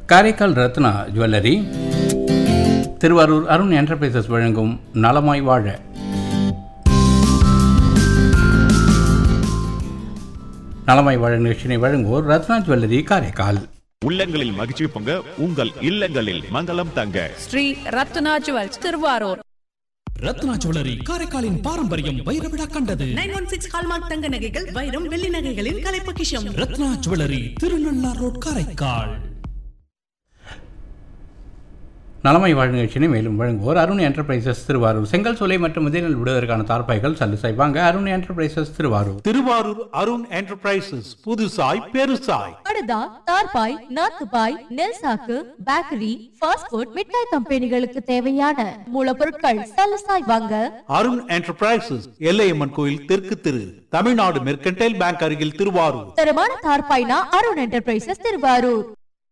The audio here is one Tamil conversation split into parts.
காரைக்கால் ரத்னா ஜுவல்லரி திருவாரூர் அருண் என்டர்பிரைசஸ் வழங்கும் நலமாய் வாழ நலமாய் வாழ நிகழ்ச்சியை வழங்குவோர் ரத்னா ஜுவல்லரி காரைக்கால் உள்ளங்களில் மகிழ்ச்சி பொங்க உங்கள் இல்லங்களில் மங்களம் தங்க ஸ்ரீ ரத்னா ஜுவல்ஸ் திருவாரூர் ரத்னா ஜுவல்லரி காரைக்காலின் பாரம்பரியம் வைரவிழா கண்டது நைன் ஒன் சிக்ஸ் ஹால்மார்க் தங்க நகைகள் வைரம் வெள்ளி நகைகளின் கலைப்பொக்கிஷம் ரத்னா ஜுவல்லரி திருநள்ளார் ரோட் காரைக்கால் நலமை வாழ் நிகழ்ச்சியை மேலும் வழங்குவோர் அருண் என்டர்பிரைசஸ் திருவாரூர் செங்கல் சோலை மற்றும் முதலில் விடுவதற்கான தார்ப்பாய்கள் சல்லு செய்வாங்க அருண் என்டர்பிரைசஸ் திருவாரூர் திருவாரூர் அருண் என்டர்பிரைசஸ் புதுசாய் பெருசாய் படுதா தார்பாய் நாத்துபாய் நெல் சாக்கு பேக்கரி ஃபாஸ்ட் ஃபுட் மிட்டாய் கம்பெனிகளுக்கு தேவையான மூலப்பொருட்கள் சலசாய் வாங்க அருண் என்டர்பிரைசஸ் எல்லையம்மன் கோயில் தெற்கு திரு தமிழ்நாடு மெர்கன்டைல் பேங்க் அருகில் திருவாரூர் தரமான தார்பாய்னா அருண் என்டர்பிரைசஸ் திருவாரூர்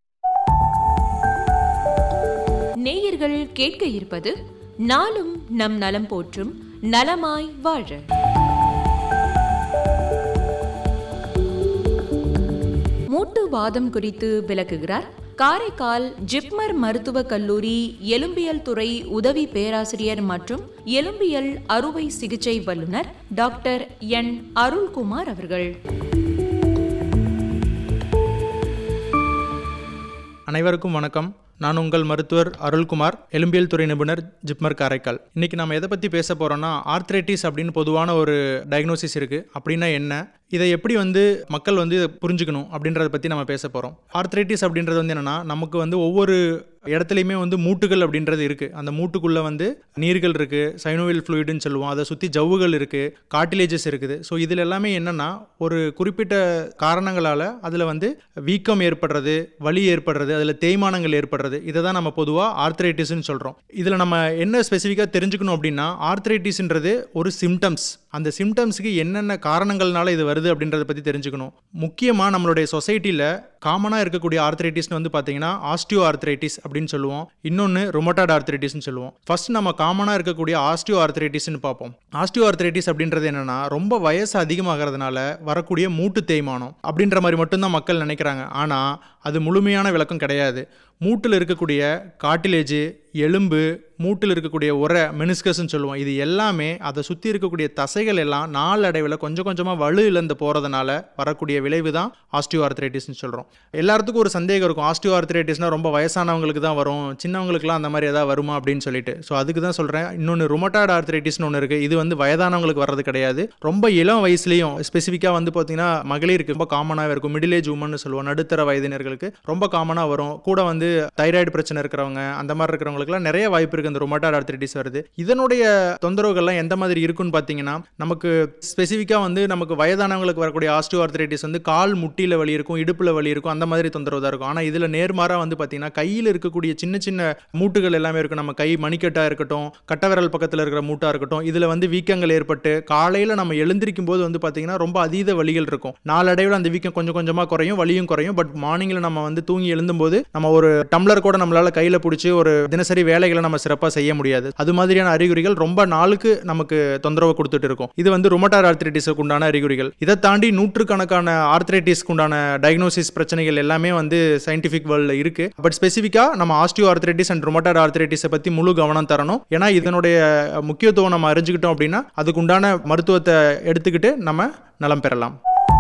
நேயர்கள் கேட்க இருப்பது நாளும் நம் நலம் போற்றும் நலமாய் வாழ மூட்டு வாதம் குறித்து விளக்குகிறார் காரைக்கால் ஜிப்மர் மருத்துவக் கல்லூரி எலும்பியல் துறை உதவி பேராசிரியர் மற்றும் எலும்பியல் அறுவை சிகிச்சை வல்லுநர் டாக்டர் என் அருள்குமார் அவர்கள் அனைவருக்கும் வணக்கம் நான் உங்கள் மருத்துவர் அருள்குமார் எலும்பியல் துறை நிபுணர் ஜிப்மர் காரைக்கால் இன்னைக்கு நம்ம எதை பற்றி பேச போகிறோம்னா ஆர்த்ரைட்டிஸ் அப்படின்னு பொதுவான ஒரு டயக்னோசிஸ் இருக்குது அப்படின்னா என்ன இதை எப்படி வந்து மக்கள் வந்து புரிஞ்சுக்கணும் அப்படின்றத பற்றி நம்ம பேச போகிறோம் ஆர்த்ரைட்டிஸ் அப்படின்றது வந்து என்னென்னா நமக்கு வந்து ஒவ்வொரு இடத்துலையுமே வந்து மூட்டுகள் அப்படின்றது இருக்குது அந்த மூட்டுக்குள்ளே வந்து நீர்கள் இருக்குது சைனோவில் ஃப்ளூயிடுன்னு சொல்லுவோம் அதை சுற்றி ஜவ்வுகள் இருக்குது கார்டிலேஜஸ் இருக்குது ஸோ இதில் எல்லாமே என்னென்னா ஒரு குறிப்பிட்ட காரணங்களால் அதில் வந்து வீக்கம் ஏற்படுறது வலி ஏற்படுறது அதில் தேய்மானங்கள் ஏற்படுறது இதை தான் நம்ம பொதுவாக ஆர்த்ரைட்டிஸ்னு சொல்கிறோம் இதில் நம்ம என்ன ஸ்பெசிஃபிக்காக தெரிஞ்சுக்கணும் அப்படின்னா ஆர்த்ரைட்டிஸ்ன்றது ஒரு சிம்டம்ஸ் அந்த சிம்டம்ஸுக்கு என்னென்ன காரணங்கள்னால இது வருது அப்படின்றத பற்றி தெரிஞ்சுக்கணும் முக்கியமாக நம்மளுடைய சொசைட்டியில் காமனாக இருக்கக்கூடிய ஆர்த்ரைட்டிஸ்னு வந்து பார்த்தீங்கன்னா ஆஸ்டியோ ஆர்த்ரைட்டிஸ் அப்படின்னு சொல்லுவோம் இன்னொன்று ரொமட்டாட் ஆர்த்ரைட்டிஸ்னு சொல்லுவோம் ஃபர்ஸ்ட் நம்ம காமனாக இருக்கக்கூடிய ஆஸ்டியோ ஆர்த்ரைட்டிஸ்னு பார்ப்போம் ஆஸ்டியோ ஆர்த்ரைட்டிஸ் அப்படின்றது என்னென்னா ரொம்ப வயசு அதிகமாகிறதுனால வரக்கூடிய மூட்டு தேய்மானம் அப்படின்ற மாதிரி மட்டும்தான் மக்கள் நினைக்கிறாங்க ஆனால் அது முழுமையான விளக்கம் கிடையாது மூட்டில் இருக்கக்கூடிய காட்டிலேஜ் எலும்பு மூட்டில் இருக்கக்கூடிய உரை மெனிஸ்கஸ்ன்னு சொல்லுவோம் இது எல்லாமே அதை சுற்றி இருக்கக்கூடிய தசைகள் எல்லாம் நாளடைவில் கொஞ்சம் கொஞ்சமாக வலு இழந்து போகிறதுனால வரக்கூடிய விளைவு தான் ஆஸ்டியோ ஆர்த்ரைட்டிஸ்னு சொல்கிறோம் எல்லாத்துக்கும் ஒரு சந்தேகம் இருக்கும் ஆஸ்டியோ ஆர்த்ரைட்டிஸ்னால் ரொம்ப வயசானவங்களுக்கு தான் வரும் சின்னவங்களுக்குலாம் அந்த மாதிரி எதாவது வருமா அப்படின்னு சொல்லிட்டு ஸோ அதுக்கு தான் சொல்கிறேன் இன்னொன்று ருமட்டாய்டு ஆர்த்ரைட்டிஸ்னு ஒன்று இருக்குது இது வந்து வயதானவங்களுக்கு வர்றது கிடையாது ரொம்ப இளம் வயசுலேயும் ஸ்பெசிஃபிக்காக வந்து பார்த்தீங்கன்னா மகளிருக்கு ரொம்ப காமனாகவே இருக்கும் மிடில் ஏஜ் உமன் சொல்லுவோம் நடுத்தர வயதினர்களுக்கு ரொம்ப காமனாக வரும் கூட வந்து தைராய்டு பிரச்சனை இருக்கிறவங்க அந்த மாதிரி இருக்கிறவங்களுக்குலாம் நிறைய வாய்ப்பு இருக்குது அந்த ரொமட்டாய்டு ஆர்த்ரைட்டிஸ் வருது இதனுடைய தொந்தரவுகள்லாம் எந்த மாதிரி இருக்குன்னு பார்த்தீங்கன்னா நமக்கு ஸ்பெசிஃபிக்காக வந்து நமக்கு வயதானவங்களுக்கு வரக்கூடிய ஆஸ்டியோ ஆர்த்ரைட்டிஸ் வந்து கால் முட்டியில் வலி இருக்கும் இடுப்பில் வலி இருக்கும் அந்த மாதிரி தொந்தரவு தான் இருக்கும் ஆனால் இதில் நேர்மாறாக வந்து பார்த்தீங்கன்னா கையில் இருக்கக்கூடிய சின்ன சின்ன மூட்டுகள் எல்லாமே இருக்கும் நம்ம கை மணிக்கட்டாக இருக்கட்டும் கட்ட விரல் பக்கத்தில் இருக்கிற மூட்டாக இருக்கட்டும் இதில் வந்து வீக்கங்கள் ஏற்பட்டு காலையில் நம்ம எழுந்திருக்கும் போது வந்து பார்த்தீங்கன்னா ரொம்ப அதீத வலிகள் இருக்கும் நாளடைவில் அந்த வீக்கம் கொஞ்சம் கொஞ்சமாக குறையும் வலியும் குறையும் பட் மார்னிங்கில் நம்ம வந்து தூங்கி எழுந்தும்போது நம்ம ஒரு டம்ளர் கூட நம்மளால் கையில் பிடிச்சி ஒரு தினசரி வேலைகளை நம்ம சிறப்பாக செய்ய முடியாது அது மாதிரியான அறிகுறிகள் ரொம்ப நாளுக்கு நமக்கு தொந்தரவு கொடுத்துட்டு இருக்கும் இது வந்து ருமட்டார் ஆர்த்ரைட்டிஸுக்கு உண்டான அறிகுறிகள் இதை தாண்டி நூற்றுக்கணக்கான ஆர்த்ரைட்டிஸ்க்கு உண்டான டயக்னோசிஸ் பிரச்சனைகள் எல்லாமே வந்து சயின்டிஃபிக் வேர்ல்டில் இருக்கு பட் ஸ்பெசிஃபிக்காக நம்ம ஆஸ்டியோ ஆர்த்ரைட்டிஸ் அண்ட் ருமட்டார் ஆர்த்ரைட்டிஸை பற்றி முழு கவனம் தரணும் ஏன்னா இதனுடைய முக்கியத்துவம் நம்ம அறிஞ்சுக்கிட்டோம் அப்படின்னா அதுக்கு உண்டான மருத்துவத்தை எடுத்துக்கிட்டு நம்ம நலம் பெறலாம்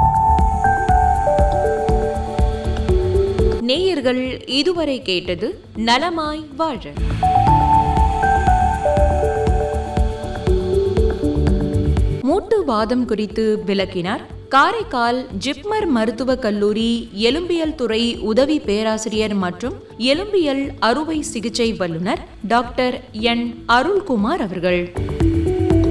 நேயர்கள் இதுவரை கேட்டது நலமாய் வாழ மூட்டு வாதம் குறித்து விளக்கினார் காரைக்கால் ஜிப்மர் மருத்துவக் கல்லூரி எலும்பியல் துறை உதவி பேராசிரியர் மற்றும் எலும்பியல் அறுவை சிகிச்சை வல்லுநர் டாக்டர் என் அருள்குமார் அவர்கள்